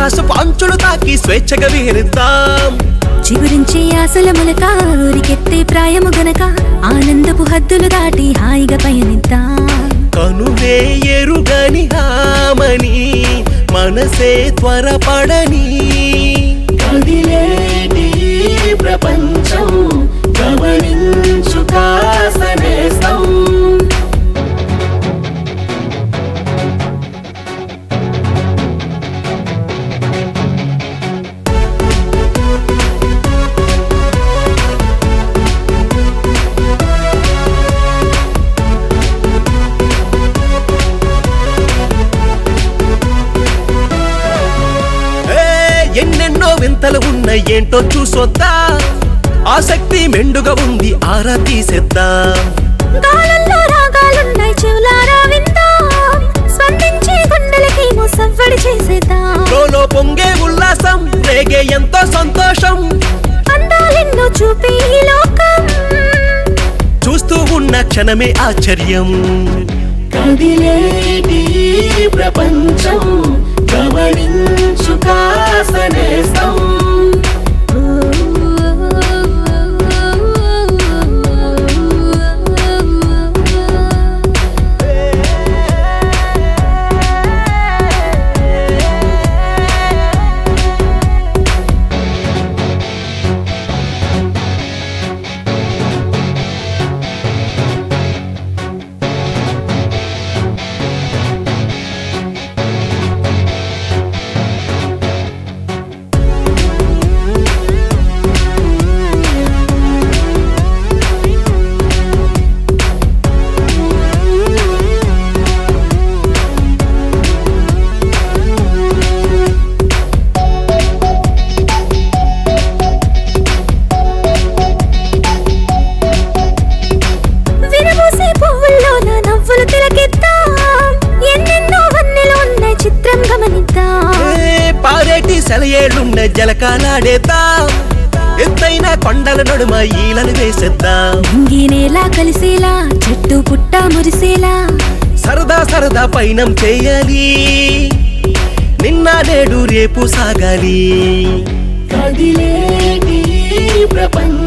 ఆకాశపు అంచులు తాకి స్వేచ్ఛగా విహరిద్దాం చిగురించి ఆశల మొలక ఊరికెత్తే ప్రాయము గనక ఆనందపు హద్దులు దాటి హాయిగా పయనిద్దాం కనువే ఎరుగని హామని మనసే త్వరపడని కదిలేటి ప్రపంచం గమనించు కాసనేస్తం ఏ, ఎన్నెన్నో వింతలు ఉన్నాయి ఏంటో చూసొద్దా ఆసక్తి మెండుగా ఉంది ఆరా తీసేద్దాం గాలుల్లో రాగాలున్నాయి చెవులారా విందాం స్పందించే గుండెలకి ముసవ్వడి చేసేద్దాం లోలో పొంగే ఉల్లాసం రేగే ఎంతో సంతోషం అందాలెన్నో చూపి ఈ లోకం చూస్తూ ఉన్న క్షణమే ఆశ్చర్యం కదిలేటి ప్రపంచం గమనించు కాసనేస్తం విరబూసే పువ్వుల్లో నా నవ్వులు తిలకిద్దాం ఎన్నెన్నో వన్నెలు ఉన్నాయి చిత్రం గమనిద్దాం ఏ, పారేటి సెలయేళ్ళున్న జలకాలాడేద్దాం ఎత్తైన కొండల నడుమ ఈలను వేసేద్దాం ఇంగినేలా కలిసేలా చెట్టు పుట్ట మురిసేలా సరదా సరదా పయనం చేయాలి నిన్న నేడు రేపు సాగాలి కదిలేటి ప్రపంచం